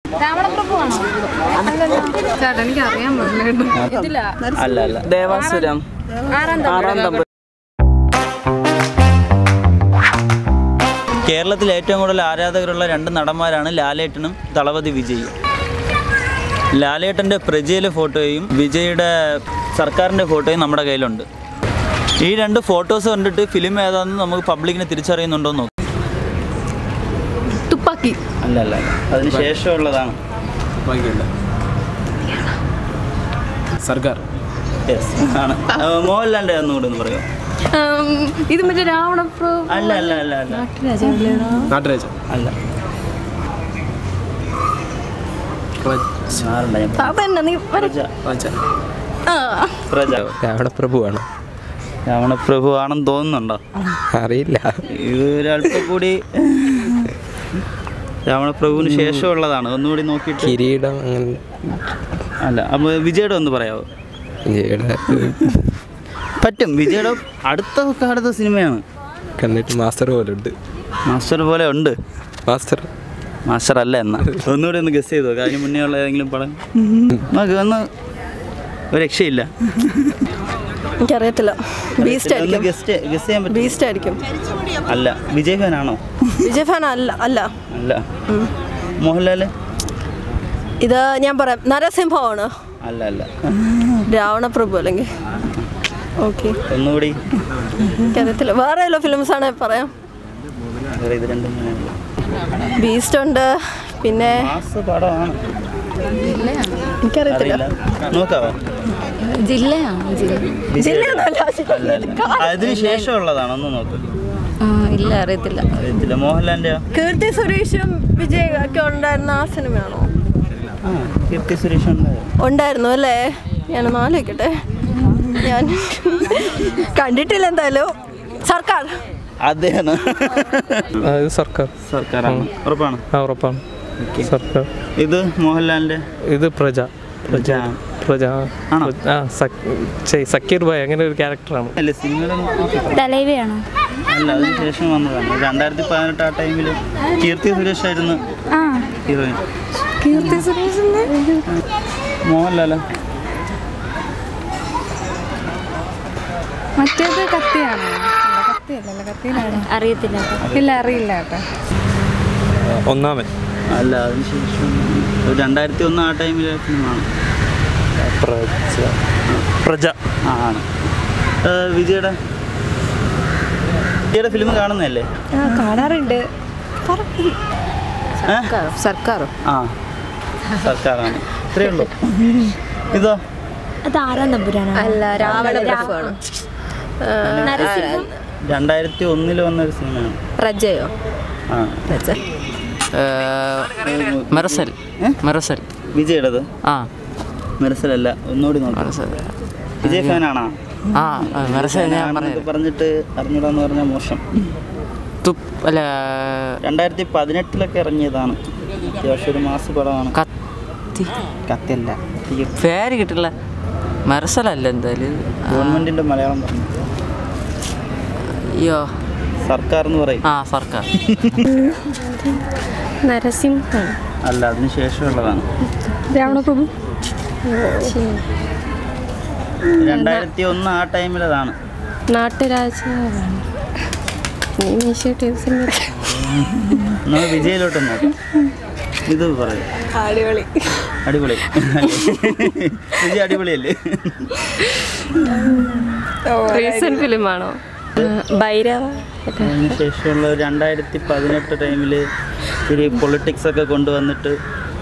ചേട്ടാ എനിക്ക് അറിയാൻ പറ്റില്ല അല്ല അല്ല ദേവാസുരം ആറാം തമ്പുരാൻ കേരളത്തിൽ ഏറ്റവും കൂടുതൽ ആരാധകരുള്ള രണ്ട് നടന്മാരാണ് ലാലേട്ടനും തളപതി വിജയും ലാലേട്ടൻ്റെ പ്രജയിലെ ഫോട്ടോയും വിജയുടെ സർക്കാരിൻ്റെ ഫോട്ടോയും നമ്മുടെ കയ്യിലുണ്ട് ഈ രണ്ട് ഫോട്ടോസ് കണ്ടിട്ട് ഫിലിം ഏതാണെന്ന് നമുക്ക് പബ്ലിക്കിനെ തിരിച്ചറിയുന്നുണ്ടോ എന്ന് നോക്കാം തുപ്പാക്കി അല്ല അല്ല അല്ല. അതിന് ശേഷമുള്ളതാണ് ബാക്കിയല്ല സർക്കാർ യെസ് ആണ് ആ, മോഹൻലാലിൻ്റെ ഒന്നുകൂടെ ഒന്ന് പറയാം ഉം, ഇത് മറ്റേ രാവണപ്രോ അല്ല അല്ല അല്ല അല്ല നാട്ടുരാജ അല്ല മാറണ്ട ഞാൻ അതന്നെ നീ പ്രജ രാജ ആ പ്രജ രാവണപ്രഭുവാണ് രാവണപ്രഭു ആണെന്ന് തോന്നുന്നുണ്ടോ അറിയില്ല ഇത് ഒരല്പം കൂടി രാവണപ്രഭുവിന് ശേഷമുള്ളതാണ് ഒന്നുകൂടി നോക്കിയിട്ട് കിരീടം അങ്ങനെ അല്ല അപ്പോൾ വിജയുടെ ഒന്ന് പറയാമോ വിജയുടെ പറ്റും വിജയുടെ അടുത്ത ഒക്കെ അടുത്ത സിനിമയാണ് കണ്ടിട്ട് മാസ്റ്റർ പോലെ ഉണ്ട് മാസ്റ്റർ പോലെ ഉണ്ട് മാസ്റ്റർ മാസ്റ്റർ അല്ല എന്നാ ഒന്നുകൂടി ഒന്ന് ഗസ് ചെയ്തോ അതിന് മുന്നേ ഉള്ള ഏതെങ്കിലും പടം നോക്ക് ഒന്ന് ഒരു രക്ഷയില്ല എനിക്കറിയത്തില്ല ബീസ്റ്റ് ഒന്ന് ആയിരിക്കും ഗസ്റ്റ് ഗസ് ചെയ്യാൻ പറ്റും ബീസ്റ്റ് ആയിരിക്കും അല്ല വിജയ് ഫാനാണോ വിജയ് ഫാൻ അല്ല അല്ല അല്ല മോഹൻലാൽ ഇത് ഞാൻ പറയാം നരസിംഹമാണ് അല്ല അല്ല രാവണപ്രഭു അല്ലെങ്കിൽ ഓക്കെ ഒന്നുകൂടി എനിക്കറിയത്തില്ല വേറെ ഏതോ ഫിലിംസ് ആണ് പറയാം വേറെ ഇത് രണ്ടും ഇങ്ങനെയല്ല. ബീസ്റ്റ് ഉണ്ട് പിന്നെ മാസ് പടമാണ് എനിക്കറിയത്തില്ല അറിയില്ല നോക്കാവോ ജില്ലയാണ് ജില്ല ജില്ലയൊന്നുമല്ല അല്ല അല്ല അതിന് ശേഷമുള്ളതാണ് ഒന്ന് നോക്ക് ആ, ഇല്ല അറിയത്തില്ല അറിയത്തില്ല മോഹൻലാലിൻ്റെയോ കീർത്തി സുരേഷും വിജയ് ഒക്കെ ഉണ്ടായിരുന്ന ആ സിനിമയാണോ ആ കീർത്തി സുരേഷ് ഉണ്ട് ഉണ്ടായിരുന്നു അല്ലേ ഞാനൊന്ന് ആലോചിക്കട്ടെ ഞാൻ കണ്ടിട്ടില്ല എന്തായാലും സർക്കാർ അദ്ദേഹം അത് സർക്കാർ സർക്കാരാണ് ഉറപ്പാണ് ആ ഉറപ്പാണ് സർക്കാർ ഇത് മോഹൻലാലിൻ്റെ ഇത് പ്രജ പ്രജ പ്രജ ആണോ? ആ സക്- ഛെ, സക്കീർ ഭായ് അങ്ങനെ ഒരു ക്യാരക്ടറാണ് അല്ല സിനിമയുടെ തലൈവയാണോ അല്ല അതിന് ശേഷം വന്നതാണ് രണ്ടായിരത്തി പതിനെട്ട് ആ ടൈമിൽ കീർത്തി സുരേഷ് ആയിരുന്നു ആ ഹീറോയിൻ കീർത്തി സുരേഷിന്റെ മോഹൻലാലോ മറ്റേത് കത്തിയാണോ അല്ല, കത്തിയല്ലല്ലോ കത്തിയിലാണോ അറിയത്തില്ല ഇല്ല അറിയില്ല കേട്ടോ ഒന്നാമൻ അല്ല അതിന് ശേഷം ഒരു രണ്ടായിരത്തി ഒന്ന് ആ ടൈമിലെ ഫിലിമാണ് പ്രജ പ്രജ ആ ആണ് ഏ, വിജയുടെ വിജയുടെ ഫിലിം കാണുന്നതല്ലേ ആ കാണാറുണ്ട് ഏ? സർക്കാർ ആ സർക്കാരാണ് ഇത്രയേ ഉള്ളൂ ഇതോ അത് ആറാം തമ്പുരാനാണ് അല്ല രാവണപ്രഭുവാണ് രണ്ടായിരത്തി ഒന്നിൽ വന്ന ഒരു സിനിമയാണ് പ്രജയോ ആ മെറസൽ മെറസൽ വിജയുടേത് ആ മെറസലല്ല ഒന്നുകൂടി നോക്കാം മെറസൽ വിജയ് ഫാനാണോ ആ മെറസൽ ഞാൻ ആണെന്നൊക്കെ പറഞ്ഞത് പറഞ്ഞിട്ട് അറിഞ്ഞൂടാന്ന് പറഞ്ഞാൽ മോശം തുപ്പ് അല്ല രണ്ടായിരത്തി പതിനെട്ടിലൊക്കെ ഇറങ്ങിയതാണ് അത്യാവശ്യം ഒരു മാസ പടമാണ് കത്തി കത്തിയല്ല പേര് കിട്ടില്ല മെറസലല്ല എന്തായാലും ഗവൺമെന്റിന്റെ മലയാളം പറഞ്ഞു അയ്യോ സർക്കാർ എന്ന് പറയും ആ സർക്കാർ നരസിംഹം അല്ല അതിന് ശേഷമുള്ളതാണ് രാവണപ്രഭു രണ്ടായിരത്തി ഒന്ന് ആ ടൈമിലതാണ് നാട്ടുരാജാവാണ് നീ മീശ ടീം സിനിമ നമ്മൾ വിജയിലോട്ട് നോക്കാം ഇത് പറയും അടിപൊളി അടിപൊളി വിജയ് അടിപൊളിയല്ലേ റീസെന്റ് ഫിലിമാണോ ഭൈരവ അതിന് ശേഷമുള്ള ഒരു രണ്ടായിരത്തി പതിനെട്ട് ടൈമിൽ ഇത്തിരി പൊളിറ്റിക്സ് ഒക്കെ കൊണ്ടുവന്നിട്ട്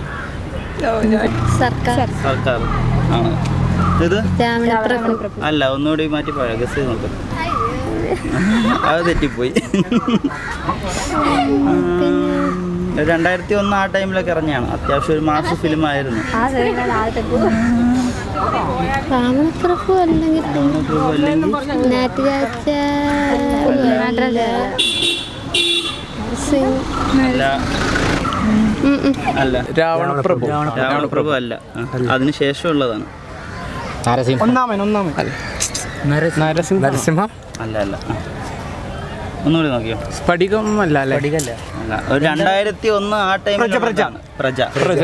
സർക്കാർ സർക്കാർ ആണ് ഇത് രാവണപ്രഭു അല്ല ഒന്നുകൂടി മാറ്റി പോയാ ഗസ് ചെയ്ത് നോക്ക് അത് തെറ്റിപ്പോയി ഉം, രണ്ടായിരത്തി ഒന്ന് ആ ടൈമിലൊക്കെ ഇറങ്ങിയാണ് അത്യാവശ്യം ഒരു മാസ ഫിലിം ആയിരുന്നു രാവണപ്രഭു അല്ലെങ്കിൽ രാവണപ്രഭു അല്ലെങ്കിൽ നാട്ടുരാജ അല്ല അല്ല രാവണപ്രഭു രാവണപ്രഭു അല്ല അതിന് ശേഷമുള്ളതാണ് ഒന്നാമൻ ഒന്നാമൻ നരസിംഹ അല്ല അല്ല ഒന്നുകൂടി നോക്കിയോ സ്ഫടികം അല്ല അല്ലേ അല്ല ഒരു രണ്ടായിരത്തി ഒന്ന് ആ ടൈമിൽ പ്രജ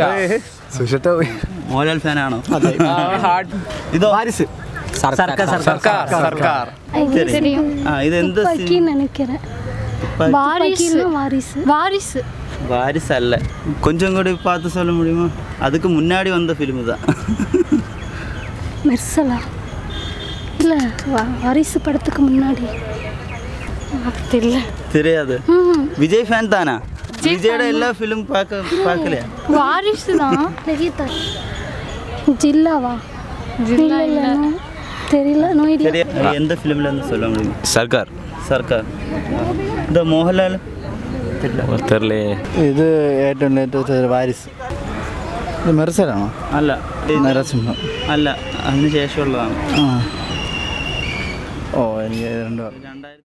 മോഹൻലാൽ ഫാനാണോ ഇതോ സർക്കാർ സർക്കാർ தெரியும் ആ ഇത് എന്ത് துப்பாக்கின்னு நினைக்கிறேன் வாரிசு வாரிசு வாரிசு வாரிசு அல்ல கொஞ்சம் கூட பார்த்து சொல்ல முடியுமா அதுக்கு முன்னாடி வந்த ஃபிலிம் தான் மெர்சலா இல்லை வாரிசு படத்துக்கு முன்னாடி அது தெரியல தெரியாது விஜய் ஃபேன் தானா விஜயோட எல்லா ஃபிலிம் பார்க்க பார்க்கலையா வாரிசு தான் ஜில்லாவா ஜில்லா இல்லை தெரியல நோ இல்லை தெரியா எந்த ஃபிலிம்ல இருந்து சொல்ல முடியும் സർക്കാർ சர்க்கார் இந்த മോഹൻലാൽ തെരലേ ഇത് ഏറ്റവും ലേറ്റസ്റ്റ് വാരിസ് ഇത് മെർസലാണോ അല്ല ഇത് നരസിംഹം അല്ല അതിന് ശേഷമുള്ളതാണ് ആ ഓ എനിക്ക് രണ്ടു രണ്ടായിരത്തി